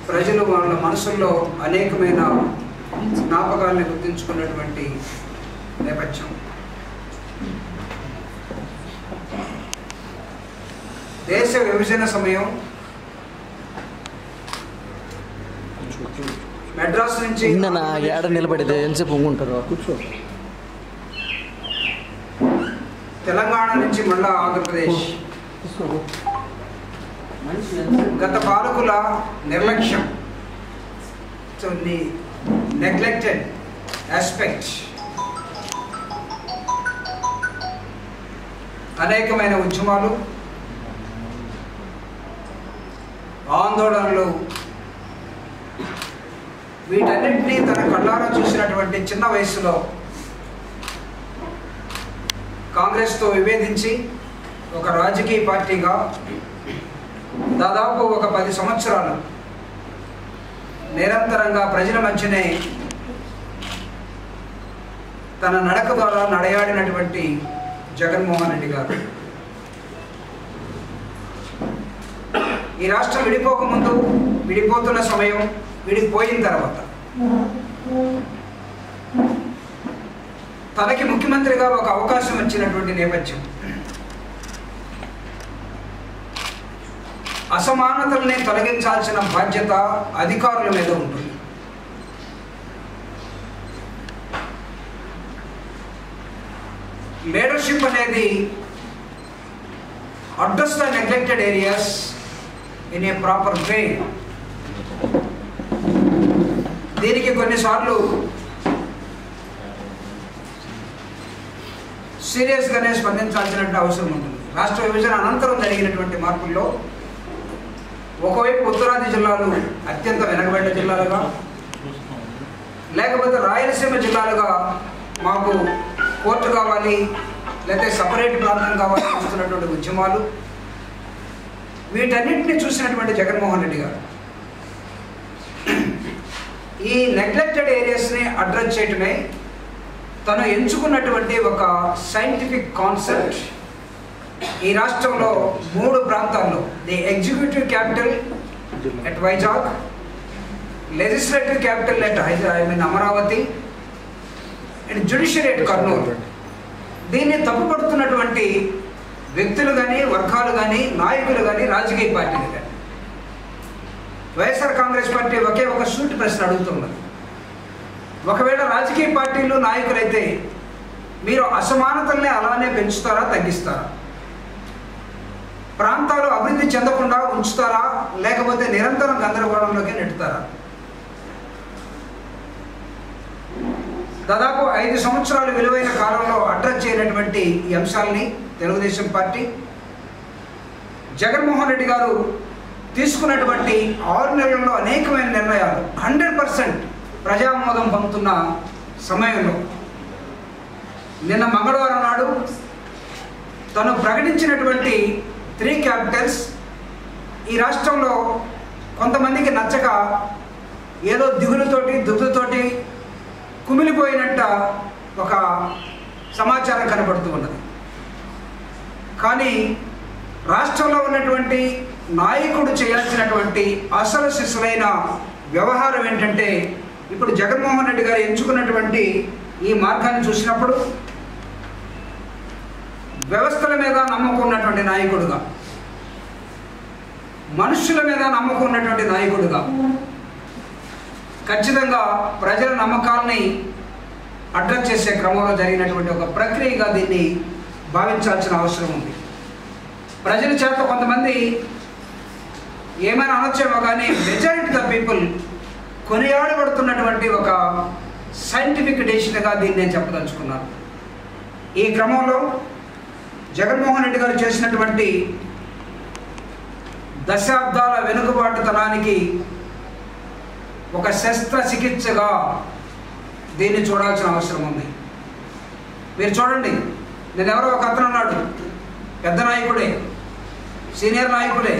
ప్రజలు వాళ్ళ మనసుల్లో అనేకమైన జ్ఞాపకాలను గుర్తించుకున్నటువంటి నేపథ్యం దేశ విభజన సమయం మెడ్రాస్ నుంచి నిన్న ఏడ నిలబడితే ఎంతసేపు పొంగుంటారు కూర్చో తెలంగాణ నుంచి మళ్ళా ఆంధ్రప్రదేశ్ గత పాలకుల నిర్లక్ష్యం సో ది నెగ్లెక్టెడ్ ఆస్పెక్ట్ అనేకమైన ఉద్యమాలు ఆందోళనలు వీటన్నింటినీ తన కళ్ళారా చూసినటువంటి చిన్న వయసులో కాంగ్రెస్తో విభేదించి ఒక రాజకీయ పార్టీగా దాదాపు ఒక పది సంవత్సరాలు నిరంతరంగా ప్రజల మధ్యనే తన నడక ద్వారా నడయాడినటువంటి జగన్మోహన్ రెడ్డి గారు ఈ రాష్ట్రం విడిపోకముందు విడిపోతున్న సమయం విడిపోయిన తర్వాత తనకి ముఖ్యమంత్రిగా ఒక అవకాశం వచ్చినటువంటి నేపథ్యం అసమానతల్ని తొలగించాల్సిన బాధ్యత అధికారుల మీద ఉంటుంది లీడర్షిప్ అనేది address the neglected areas in a proper way దీనికి కొన్నిసార్లు సీరియస్గానే స్పందించాల్సిన అవసరం ఉంటుంది రాష్ట్ర విభజన అనంతరం జరిగినటువంటి మార్పుల్లో ఒకవైపు ఉత్తరాది జిల్లాలు అత్యంత వెనకబడిన జిల్లాలుగా లేకపోతే రాయలసీమ జిల్లాలుగా మాకు కోర్టు కావాలి లేకపోతే సపరేట్ ప్రాంతం కావాలి వస్తున్నటువంటి ఉద్యమాలు వీటన్నిటిని చూసినటువంటి జగన్మోహన్ రెడ్డి గారు ఈ నెగ్లెక్టెడ్ ఏరియాస్ని అడ్రస్ చేయటమే తను ఎంచుకున్నటువంటి ఒక సైంటిఫిక్ కాన్సెప్ట్ ఈ రాష్ట్రంలో మూడు ప్రాంతాల్లో the executive capital at Vizag legislative capital at Hyderabad I mean Amaravati and judiciary at Kurnool దీన్ని తప్పుపడుతున్నటువంటి వ్యక్తులు కానీ వర్గాలు కానీ నాయకులు కానీ రాజకీయ పార్టీలు కానీ వైఎస్ఆర్ కాంగ్రెస్ పార్టీ ఒకే ఒక సూటి ప్రశ్న అడుగుతున్నది ఒకవేళ రాజకీయ పార్టీలు నాయకులైతే మీరు అసమానతల్ని అలానే పెంచుతారా తగ్గిస్తారా ప్రాంతాలు అభివృద్ధి చెందకుండా ఉంచుతారా లేకపోతే నిరంతరం గందరగోళంలోకి నెట్టుతారా దాదాపు ఐదు సంవత్సరాలు విలువైన కాలంలో అడ్రస్ చేయనటువంటి ఈ అంశాలని తెలుగుదేశం పార్టీ జగన్మోహన్ రెడ్డి గారు తీసుకున్నటువంటి ఆరు నెలల్లో అనేకమైన నిర్ణయాలు హండ్రెడ్ పర్సెంట్ ప్రజామోదం పొందుతున్న సమయంలో నిన్న మంగళవారం నాడు తను ప్రకటించినటువంటి త్రీ క్యాపిటల్స్ ఈ రాష్ట్రంలో కొంతమందికి నచ్చక ఏదో దిగులుతోటి దుగ్గుతోటి కుమిలిపోయినట్ట ఒక సమాచారం కనబడుతూ ఉన్నది కానీ రాష్ట్రంలో ఉన్నటువంటి నాయకుడు చేయాల్సినటువంటి అసలు శిశులైన వ్యవహారం ఏంటంటే ఇప్పుడు జగన్మోహన్ రెడ్డి గారు ఎంచుకున్నటువంటి ఈ మార్గాన్ని చూసినప్పుడు వ్యవస్థల మీద నమ్మకం ఉన్నటువంటి నాయకుడుగా మనుషుల మీద నమ్మకం ఉన్నటువంటి నాయకుడుగా ఖచ్చితంగా ప్రజల నమ్మకాల్ని అడ్రస్ చేసే క్రమంలో జరిగినటువంటి ఒక ప్రక్రియగా దీన్ని భావించాల్సిన అవసరం ఉంది ప్రజల చేత కొంతమంది ఏమైనా అనొచ్చేమో కానీ మెజారిటీ ద పీపుల్ కొనియాడబడుతున్నటువంటి ఒక సైంటిఫిక్ డెసిషన్గా దీన్ని నేను చెప్పదలుచుకున్నాను ఈ క్రమంలో జగన్మోహన్ రెడ్డి గారు చేసినటువంటి దశాబ్దాల వెనుకబాటుతనానికి ఒక శస్త్రచికిత్సగా దీన్ని చూడాల్సిన అవసరం ఉంది మీరు చూడండి నేను ఎవరో ఒక అతను ఉన్నాడు పెద్ద నాయకుడే సీనియర్ నాయకుడే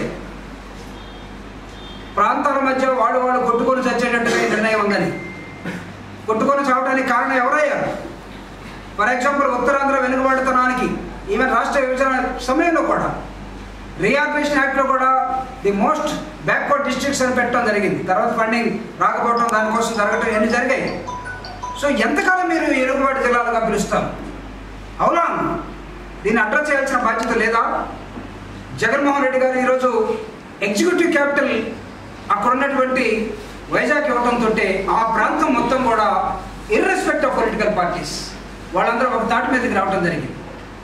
ప్రాంతాల మధ్య వాళ్ళు వాళ్ళు కొట్టుకొని చచ్చేటట్టుగా ఈ నిర్ణయం ఉందని కొట్టుకొని చావడానికి కారణం ఎవరయ్యారు ఫర్ ఎగ్జాంపుల్ ఉత్తరాంధ్ర వెనుకబాటుతనానికి ఈవెన్ రాష్ట్ర విభజన సమయంలో కూడా రియార్బేషన్ యాక్ట్లో కూడా ది మోస్ట్ బ్యాక్వర్డ్ డిస్ట్రిక్ట్స్ అని పెట్టడం జరిగింది తర్వాత ఫండింగ్ రాకపోవడం దానికోసం జరగటం ఇవన్నీ జరిగాయి సో ఎంతకాలం మీరు ఎరుగుబాటు జిల్లాలుగా పిలుస్తారు అవునా దీన్ని అడ్రస్ చేయాల్సిన బాధ్యత లేదా జగన్మోహన్ రెడ్డి గారు ఈరోజు ఎగ్జిక్యూటివ్ క్యాపిటల్ అక్కడ ఉన్నటువంటి వైజాగ్ ఇవ్వడంతో ఆ ప్రాంతం మొత్తం కూడా ఇర్రెస్పెక్ట్ ఆఫ్ పొలిటికల్ పార్టీస్ వాళ్ళందరూ ఒక తాటి మీదకి రావడం జరిగింది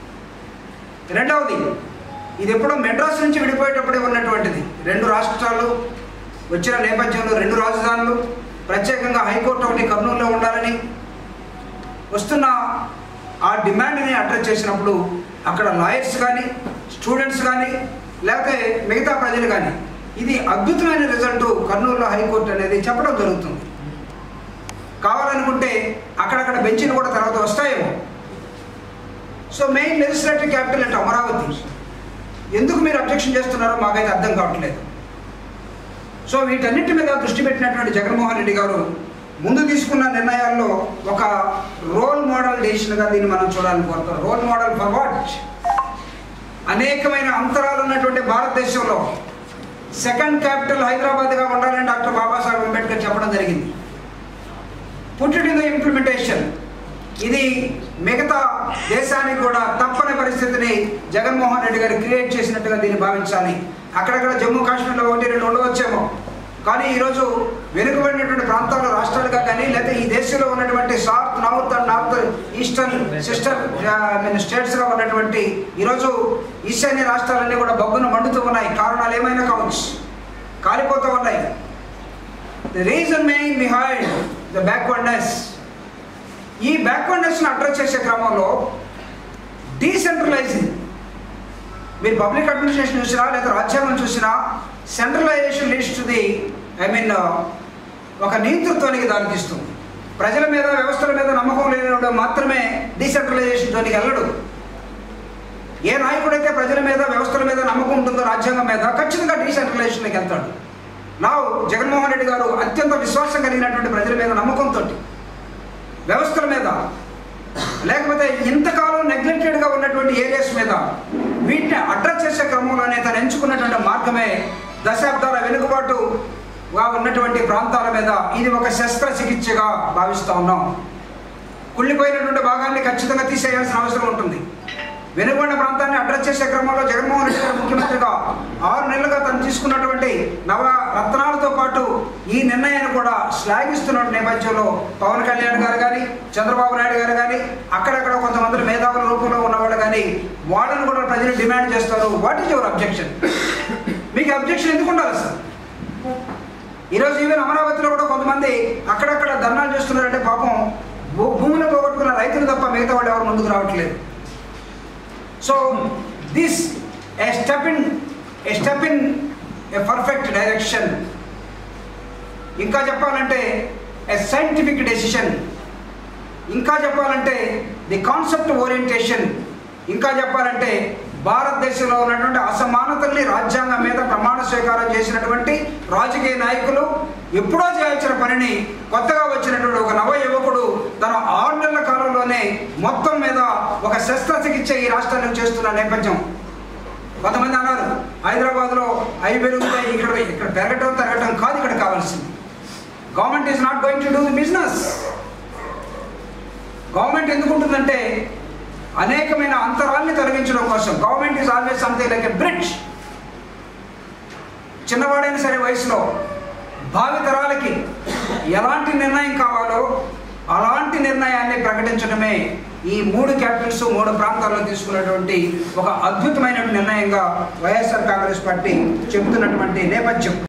రెండవది ఇది ఎప్పుడో మెడ్రాస్ నుంచి విడిపోయేటప్పుడే ఉన్నటువంటిది రెండు రాష్ట్రాలు వచ్చిన నేపథ్యంలో రెండు రాజధానులు ప్రత్యేకంగా హైకోర్టు ఒకటి కర్నూలులో ఉండాలని వస్తున్న ఆ డిమాండ్ని అడ్రస్ చేసినప్పుడు అక్కడ లాయర్స్ కానీ స్టూడెంట్స్ కానీ లేకపోతే మిగతా ప్రజలు కానీ ఇది అద్భుతమైన రిజల్ట్ కర్నూలులో హైకోర్టు అనేది చెప్పడం జరుగుతుంది కావాలనుకుంటే అక్కడక్కడ బెంచ్లు కూడా తర్వాత వస్తాయేమో సో మెయిన్ లెజిస్లేటివ్ క్యాపిటల్ అంటే అమరావతి ఎందుకు మీరు అబ్జెక్షన్ చేస్తున్నారో మాకైతే అర్థం కావట్లేదు సో వీటన్నిటి మీద దృష్టి పెట్టినటువంటి జగన్మోహన్ రెడ్డి గారు ముందు తీసుకున్న నిర్ణయాల్లో ఒక రోల్ మోడల్ డెసిషన్గా దీన్ని మనం చూడాలని కోరుతాం రోల్ మోడల్ ఫర్ వాట్ అనేకమైన అంతరాలు ఉన్నటువంటి భారతదేశంలో సెకండ్ క్యాపిటల్ హైదరాబాద్గా ఉండాలని డాక్టర్ బాబాసాహెబ్ అంబేద్కర్ చెప్పడం జరిగింది పుట్టిడ్ ఇన్ ద ఇంప్లిమెంటేషన్ ఇది మిగతా దేశానికి కూడా తప్పని పరిస్థితిని జగన్మోహన్ రెడ్డి గారు క్రియేట్ చేసినట్టుగా దీన్ని భావించాలి అక్కడక్కడ జమ్మూ కాశ్మీర్లో ఒకటి రెండు ఉండవచ్చేమో కానీ ఈరోజు వెనుకబడినటువంటి ప్రాంతాల్లో రాష్ట్రాలుగా కానీ లేదా ఈ దేశంలో ఉన్నటువంటి south north and north eastern sister mean స్టేట్స్గా ఉన్నటువంటి ఈరోజు ఈశాన్య రాష్ట్రాలన్నీ కూడా బొగ్గును మండుతూ ఉన్నాయి కారణాలు ఏమైనా కావచ్చు కాలిపోతూ ఉన్నాయి the reason main behind the backwardness ఈ బ్యాక్వర్డ్నెస్ను అడ్రస్ చేసే క్రమంలో డీసెంట్రలైజింగ్ మీరు పబ్లిక్ అడ్మినిస్ట్రేషన్ చూసినా లేదా రాజ్యాంగం చూసినా centralisation leads to the I mean ఒక నియంతృత్వానికి దారితీస్తుంది ప్రజల మీద వ్యవస్థల మీద నమ్మకం లేనివాడు మాత్రమే డీసెంట్రలైజేషన్ జోలికి వెళ్ళడు ఏ నాయకుడైతే ప్రజల మీద వ్యవస్థల మీద నమ్మకం ఉంటుందో రాజ్యాంగం మీద ఖచ్చితంగా డీసెంట్రలైజేషన్కి వెళ్తాడు నా జగన్మోహన్ రెడ్డి గారు అత్యంత విశ్వాసం కలిగినటువంటి ప్రజల మీద నమ్మకంతో వ్యవస్థల మీద లేకపోతే ఇంతకాలం నెగ్లెక్టెడ్గా ఉన్నటువంటి ఏరియాస్ మీద వీటిని అడ్రస్ చేసే క్రమంలోనే తను ఎంచుకున్నటువంటి మార్గమే దశాబ్దాల వెనుకబాటుగా ఉన్నటువంటి ప్రాంతాల మీద ఇది ఒక శస్త్రచికిత్సగా భావిస్తూ ఉన్నాం కుళ్ళిపోయినటువంటి భాగాన్ని ఖచ్చితంగా తీసేయాల్సిన అవసరం ఉంటుంది వెనుకబడిన ప్రాంతాన్ని అడ్రస్ చేసే క్రమంలో జగన్మోహన్ రెడ్డి గారు ముఖ్యమంత్రిగా ఆరు నెలలుగా తను తీసుకున్నటువంటి నవ రత్నాలతో పాటు ఈ నిర్ణయాన్ని కూడా శ్లాఘిస్తున్న నేపథ్యంలో పవన్ కళ్యాణ్ గారు కానీ చంద్రబాబు నాయుడు గారు కానీ అక్కడక్కడ కొంతమంది మేధావుల రూపంలో ఉన్నవాళ్ళు కానీ వాళ్ళని కూడా ప్రజలు డిమాండ్ చేస్తారు వాట్ ఈజ్ యువర్ అబ్జెక్షన్ మీకు అబ్జెక్షన్ ఎందుకు ఉండాలి సార్ ఈరోజు ఈవెన్ అమరావతిలో కూడా కొంతమంది అక్కడక్కడ ధర్నాలు చేస్తున్నారంటే పాపం భూ భూములు పోగొట్టుకున్న రైతులు తప్ప మిగతా వాళ్ళు ఎవరు ముందుకు రావట్లేదు so this a step in a step in a perfect direction ఇంకా చెప్పాలంటే ఏ సైంటిఫిక్ డెసిషన్ ఇంకా చెప్పాలంటే ది కాన్సెప్ట్ ఓరియంటేషన్ ఇంకా చెప్పాలంటే భారతదేశంలో ఉన్నటువంటి అసమానతల్ని రాజ్యాంగం మీద ప్రమాణ స్వీకారం చేసినటువంటి రాజకీయ నాయకులు ఎప్పుడో చేయాల్సిన పనిని కొత్తగా వచ్చినటువంటి ఒక నవ యువకుడు తన ఆరు నెలల కాలంలోనే మొత్తం మీద ఒక శస్త్రచికిత్స ఈ రాష్ట్రానికి చేస్తున్న నేపథ్యం కొంతమంది అన్నారు హైదరాబాద్లో అవి పెరుగుతాయి ఇక్కడ ఇక్కడ పెరగటం తరగటం కాదు ఇక్కడ కావాల్సింది government is not going to do the business government ఎందుకు ఉంటుందంటే అనేకమైన అంతరాల్ని తొలగించడం కోసం government is always something like a bridge చిన్నవాడైన సరే వయసులో భావి తరాలకి ఎలాంటి నిర్ణయం కావాలో అలాంటి నిర్ణయాన్ని ప్రకటించడమే ఈ మూడు క్యాపిటల్స్ మూడు ప్రాంతాల్లో తీసుకున్నటువంటి ఒక అద్భుతమైన నిర్ణయంగా వైఎస్ఆర్ కాంగ్రెస్ పార్టీ చెబుతున్నటువంటి నేపథ్యం